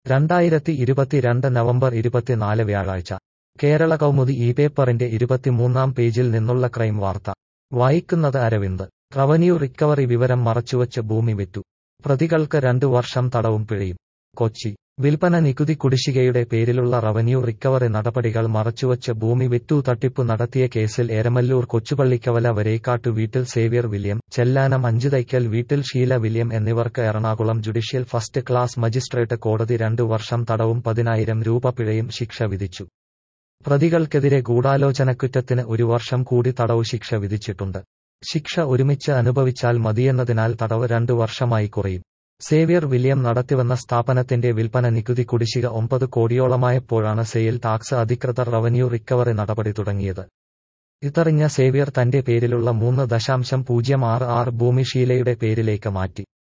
രണ്ടായിരത്തി ഇരുപത്തിരണ്ട് നവംബർ ഇരുപത്തിനാല് വ്യാഴാഴ്ച കേരള കൗമുദി ഈ പേപ്പറിന്റെ ഇരുപത്തിമൂന്നാം പേജിൽ നിന്നുള്ള ക്രൈം വാർത്ത വായിക്കുന്നത് അരവിന്ദ് റവന്യൂ റിക്കവറി വിവരം മറച്ചുവച്ച് ഭൂമി വിറ്റു പ്രതികൾക്ക് രണ്ടു വർഷം തടവും പിഴയും കൊച്ചി വിൽപ്പന നികുതി കുടിശ്ശികയുടെ പേരിലുള്ള റവന്യൂ റിക്കവറി നടപടികൾ മറച്ചുവച്ച് ഭൂമി വിറ്റു തട്ടിപ്പു നടത്തിയ കേസിൽ എരമല്ലൂർ കൊച്ചുപള്ളിക്കവല വരേക്കാട്ടു വീട്ടിൽ സേവ്യർ വില്യം ചെല്ലാനം അഞ്ചുതൈക്കൽ വീട്ടിൽ ഷീല വില്യം എന്നിവർക്ക് Ernakulam judicial first class magistrate കോടതി രണ്ടു വർഷം തടവും പതിനായിരം രൂപ പിഴയും ശിക്ഷ വിധിച്ചു പ്രതികൾക്കെതിരെ ഗൂഢാലോചനക്കുറ്റത്തിന് ഒരു വർഷം കൂടി തടവു ശിക്ഷ വിധിച്ചിട്ടുണ്ട് ശിക്ഷ ഒരുമിച്ച് അനുഭവിച്ചാൽ മതിയെന്നതിനാൽ തടവ് രണ്ടു വർഷമായി കുറയും സേവ്യർ വില്യം നടത്തിവന്ന സ്ഥാപനത്തിന്റെ വിൽപ്പന നികുതി കുടിശ്ശിക ഒമ്പത് കോടിയോളമായപ്പോഴാണ് സെയിൽ ടാക്സ് അധികൃതർ റവന്യൂ റിക്കവറി നടപടി തുടങ്ങിയത് ഇതറിഞ്ഞ സേവ്യർ തന്റെ പേരിലുള്ള മൂന്ന് ദശാംശം പൂജ്യം ആറ് ആറ് ഭൂമി ഷീലയുടെ പേരിലേക്ക് മാറ്റി